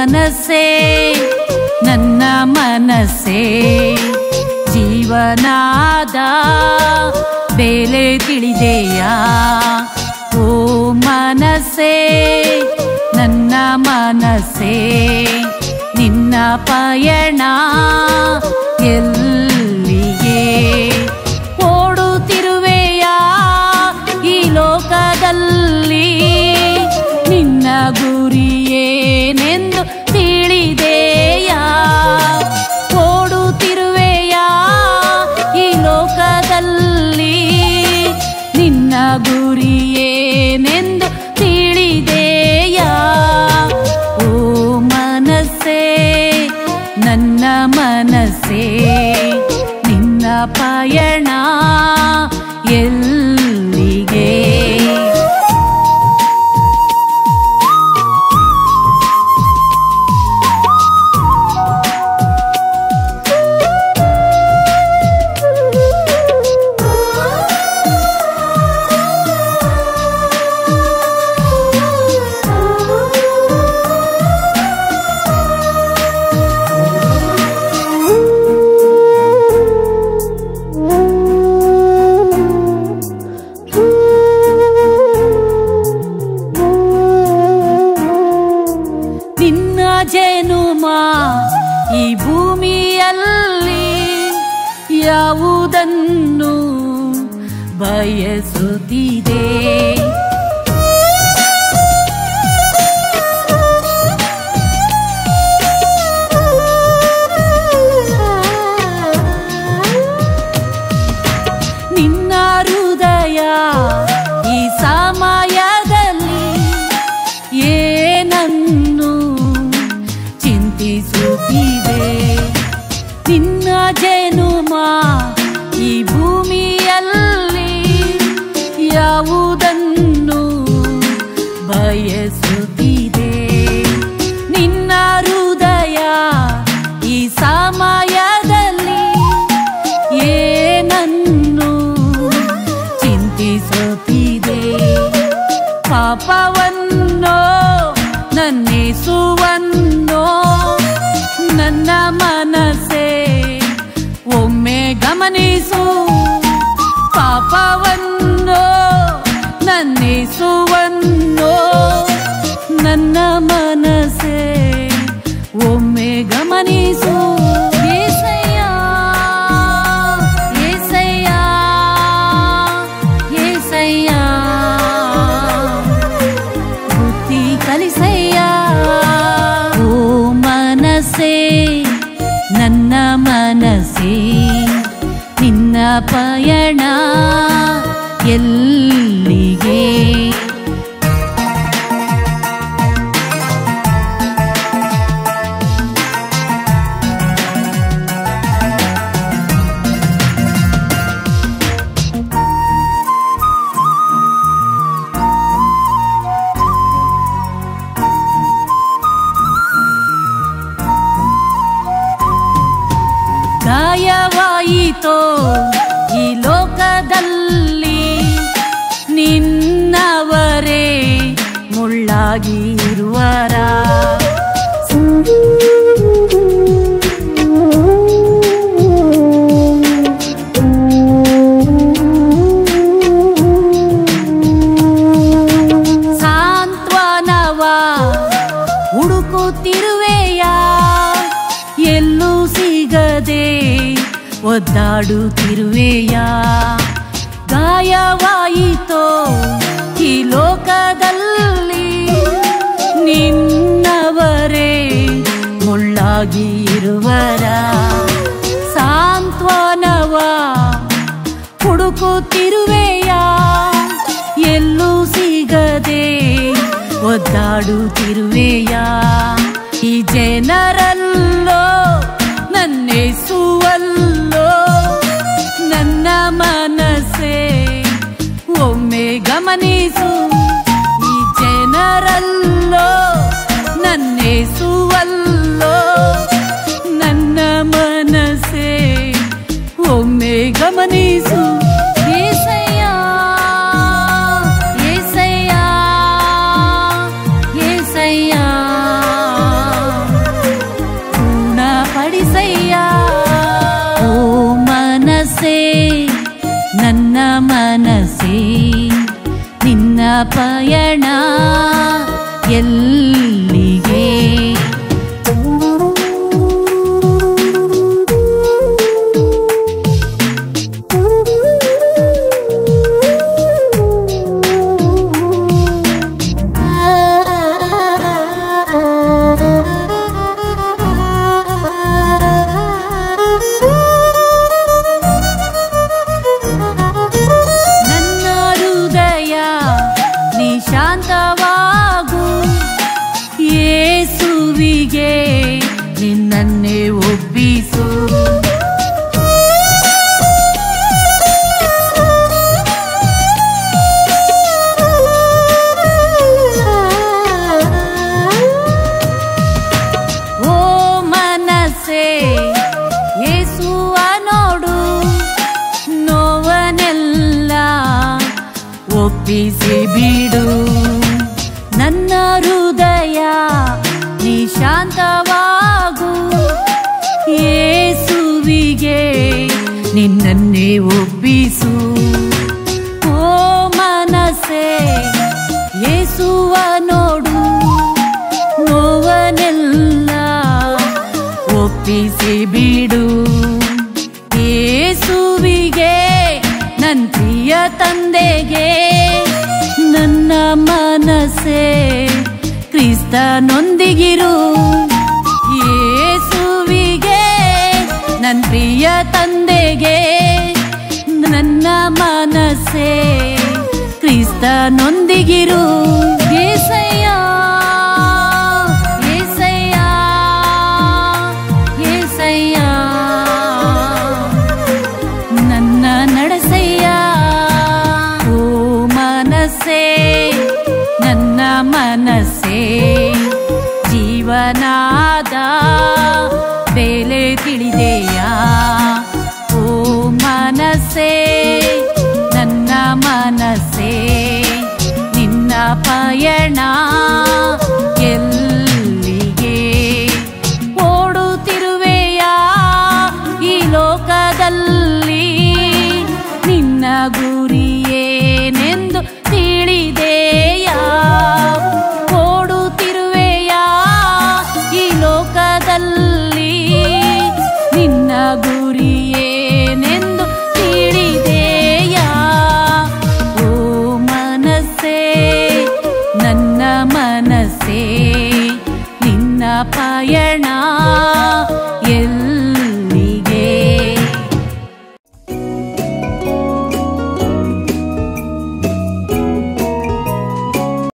ಮನಸ್ಸೇ ನನ್ನ ಮನಸ್ಸೇ ಜೀವನಾದ ಬೆಲೆ ತಿಳಿದೆಯಾ ಓ ಮನಸ್ಸೇ ನನ್ನ ಮನಸ್ಸೇ ನಿನ್ನ ಪಯಣ ಎಲ್ಲಿಗೆ ಓಡುತ್ತಿರುವೆಯಾ ಈ ಲೋಕದಲ್ಲಿ ನಿನ್ನ ಗುರಿಯೇನೆಂದು ತಿಳಿದೆಯಾ ಓಡುತ್ತಿರುವೆಯಾ ಈ ಲೋಕದಲ್ಲಿ ನಿನ್ನ ಗುರಿಯೇನೆಂದು ತಿಳಿದೆಯಾ ಓ ಮನಸ್ಸೇ ನನ್ನ ಮನಸ್ಸೇ ನಿನ್ನ ಪಯಣ ಎಲ್ಲಿಗೆ ನಿನ್ನ ಜನುಮ ಈ ಭೂಮಿಯಲ್ಲಿ ಯಾವುದನ್ನು ಬಯಸುತ್ತಿದೆ ನಿನ್ನ ಹೃದಯ ಈ ಸಮಯದಲ್ಲಿ ಏನನ್ನು ಚಿಂತಿಸುತ್ತಿದೆ ನಿನ್ನ ಜನುಮ ಈ ಭೂಮಿಯಲ್ಲಿ ಯಾವುದನ್ನು ಬಯಸುತ್ತಿದೆ ನಿನ್ನ ಹೃದಯ ಈ ಸಮಯದಲ್ಲಿ ಏನನ್ನು ಚಿಂತಿಸುತ್ತಿದೆ ಪಾಪವನ್ನೋ ನನ್ನಿಸುವನ್ನೋ ನನ್ನ ಮನಸ್ಸೇ ಒಮ್ಮೆ ಗಮನಿಸು ಪಾಪವನ್ನೋ ನನ್ನಿಸುವನ್ನೋ ನನ್ನ ಮನಸ್ಸೇ ಒಮ್ಮೆ ಗಮನಿಸು ಏಸಯ್ಯ ಏಸಯ್ಯ ಏಸಯ್ಯ ಬುದ್ಧಿ ಕಲಿಸಯ್ಯ ಓ ಮನಸ್ಸೇ ನನ್ನ ಮನಸ್ಸೇ ನಿನ್ನ ಪಯಣ ಎಲ್ಲಿಗೆ ಗಾಯವಾಯಿತೋ ಈ ಲೋಕದಲ್ಲಿ ನಿನ್ನವರೇ ಮುಳ್ಳಾಗಿ ಇರುವರ ಸಾಂತ್ವನವ ಹುಡುಕುತ್ತಿರುವೆಯಾ ಎಲ್ಲೂ ಸಿಗದೆ ಒದ್ದಾಡುತ್ತಿರುವೆಯಾ ಗಾಯವಾಯಿತೋ ಈ ಲೋಕದಲ್ಲಿ ನಿನ್ನವರೇ ಮುಳ್ಳಾಗಿ ಇರುವರ ಸಾಂತ್ವನವ ಹುಡುಕುತ್ತಿರುವೆಯಾ ಎಲ್ಲೂ ಸಿಗದೆ ಒದ್ದಾಡುತ್ತಿರುವೆಯಾ ಈ ಜನರಲ್ಲೋ ನನ್ನೆಸುವಲ್ಲೋ ನನ್ನ ಮನಸ್ಸೇ ಒಮ್ಮೆ ಗಮನಿಸು ಈ ಜನರಲ್ಲೋ ನನ್ನೆಸುವಲ್ಲೋ ನನ್ನ ಮನಸ್ಸೇ ಒಮ್ಮೆ ಗಮನಿಸು ಏಸಯ್ಯ ಏಸಯ್ಯ ಏಸಯ್ಯ ನನ್ನೇ ಒಪ್ಪಿಸು ಓ ಮನಸ್ಸೇ ಯೇಸುವ ನೋಡು ನೋವನೆಲ್ಲ ಒಪ್ಪಿಸಿ ಬಿಡು ನನ್ನ ಹೃದಯ ನಿಶಾಂತವಾಗು ಯೇಸುವಿಗೆ ನಿನ್ನನ್ನೇ ಒಪ್ಪಿಸು ಓ ಮನಸ್ಸೇ ಯೇಸುವ ನೋಡು ನೋವನೆಲ್ಲ ಒಪ್ಪಿಸಿ ಬಿಡು ಯೇಸುವಿಗೆ ನನ್ನ ಪ್ರಿಯ ತಂದೆಗೆ ನನ್ನ ಮನಸ್ಸೇ ಕ್ರಿಸ್ತನೊಂದಿಗಿರು ಯೇಸುವಿಗೆ ನನ್ನ ಪ್ರಿಯ ತಂದೆಗೆ ನನ್ನ ಮನಸ್ಸೇ ಕ್ರಿಸ್ತನೊಂದಿಗಿರು ಏಸಯ್ಯ ಏಸಯ್ಯ ಏಸಯ್ಯ ನನ್ನ ನಡೆಸಯ್ಯ ಓ ಮನಸ್ಸೇ ನನ್ನ ಮನಸ್ಸೇ ಜೀವನಾದ ಬೆಲೆ ತಿಳಿದೆಯಾ ಓ ಮನಸ್ಸೇ ನನ್ನ ಮನಸ್ಸೇ ನಿನ್ನ ಪಯಣ ಎಲ್ಲಿಗೆ ಓಡುತ್ತಿರುವೆಯಾ ಈ ಲೋಕದಲ್ಲಿ ನಿನ್ನ ಗುರಿಯೇನೆಂದು ತಿಳಿದೆಯಾ ಓಡುತ್ತಿರುವೆಯಾ ಈ ಲೋಕದಲ್ಲಿ ನಿನ್ನ ಗುರಿಯೇನೆಂದು ತಿಳಿದೆಯಾ ಓ ಮನಸ್ಸೇ ನನ್ನ ಮನಸ್ಸೇ ನಿನ್ನ ಪಯಣ ಎಲ್ಲ